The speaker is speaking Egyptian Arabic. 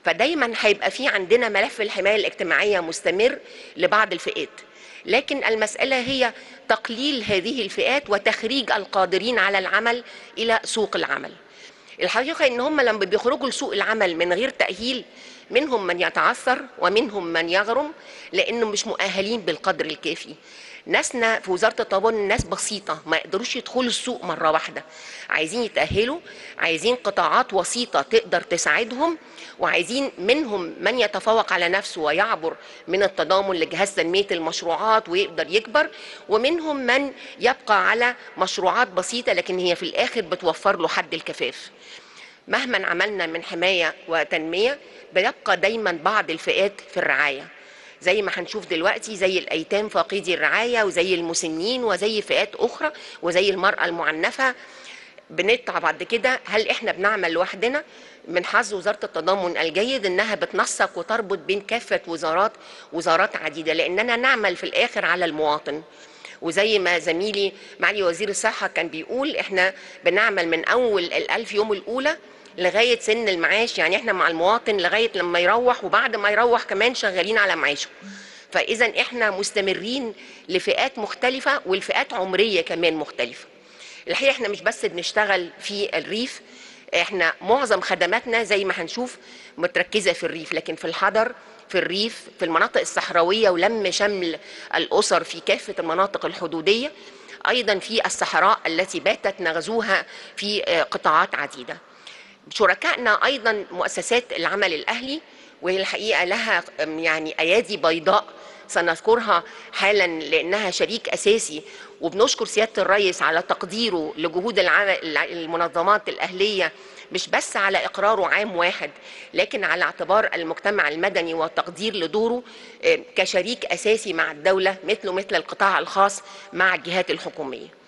فدايما هيبقى في عندنا ملف الحمايه الاجتماعيه مستمر لبعض الفئات لكن المساله هي تقليل هذه الفئات وتخريج القادرين على العمل الى سوق العمل الحقيقه ان هم لما بيخرجوا لسوق العمل من غير تاهيل منهم من يتعثر ومنهم من يغرم لانه مش مؤهلين بالقدر الكافي ناسنا في وزاره التضامن ناس بسيطه ما يقدروش يدخلوا السوق مره واحده عايزين يتاهلوا عايزين قطاعات وسيطه تقدر تساعدهم وعايزين منهم من يتفوق على نفسه ويعبر من التضامن لجهاز تنميه المشروعات ويقدر يكبر ومنهم من يبقى على مشروعات بسيطه لكن هي في الاخر بتوفر له حد الكفاف مهما عملنا من حمايه وتنميه بيبقى دايما بعض الفئات في الرعايه زي ما هنشوف دلوقتي زي الايتام فاقدي الرعايه وزي المسنين وزي فئات اخرى وزي المراه المعنفه بنطلع بعد كده هل احنا بنعمل لوحدنا من حظ وزاره التضامن الجيد انها بتنسق وتربط بين كافه وزارات وزارات عديده لاننا نعمل في الاخر على المواطن وزي ما زميلي معالي وزير الصحه كان بيقول احنا بنعمل من اول الالف يوم الاولى لغايه سن المعاش يعني احنا مع المواطن لغايه لما يروح وبعد ما يروح كمان شغالين على معاشه فاذا احنا مستمرين لفئات مختلفه والفئات عمريه كمان مختلفه الحقيقه احنا مش بس بنشتغل في الريف احنا معظم خدماتنا زي ما هنشوف متركزه في الريف لكن في الحضر في الريف في المناطق الصحراويه ولم شمل الاسر في كافه المناطق الحدوديه ايضا في الصحراء التي باتت نغزوها في قطاعات عديده شركائنا ايضا مؤسسات العمل الاهلي وهي الحقيقه لها يعني ايادي بيضاء سنذكرها حالا لانها شريك اساسي وبنشكر سياده الرئيس على تقديره لجهود العمل المنظمات الاهليه مش بس على اقراره عام واحد لكن على اعتبار المجتمع المدني والتقدير لدوره كشريك اساسي مع الدوله مثله مثل القطاع الخاص مع الجهات الحكوميه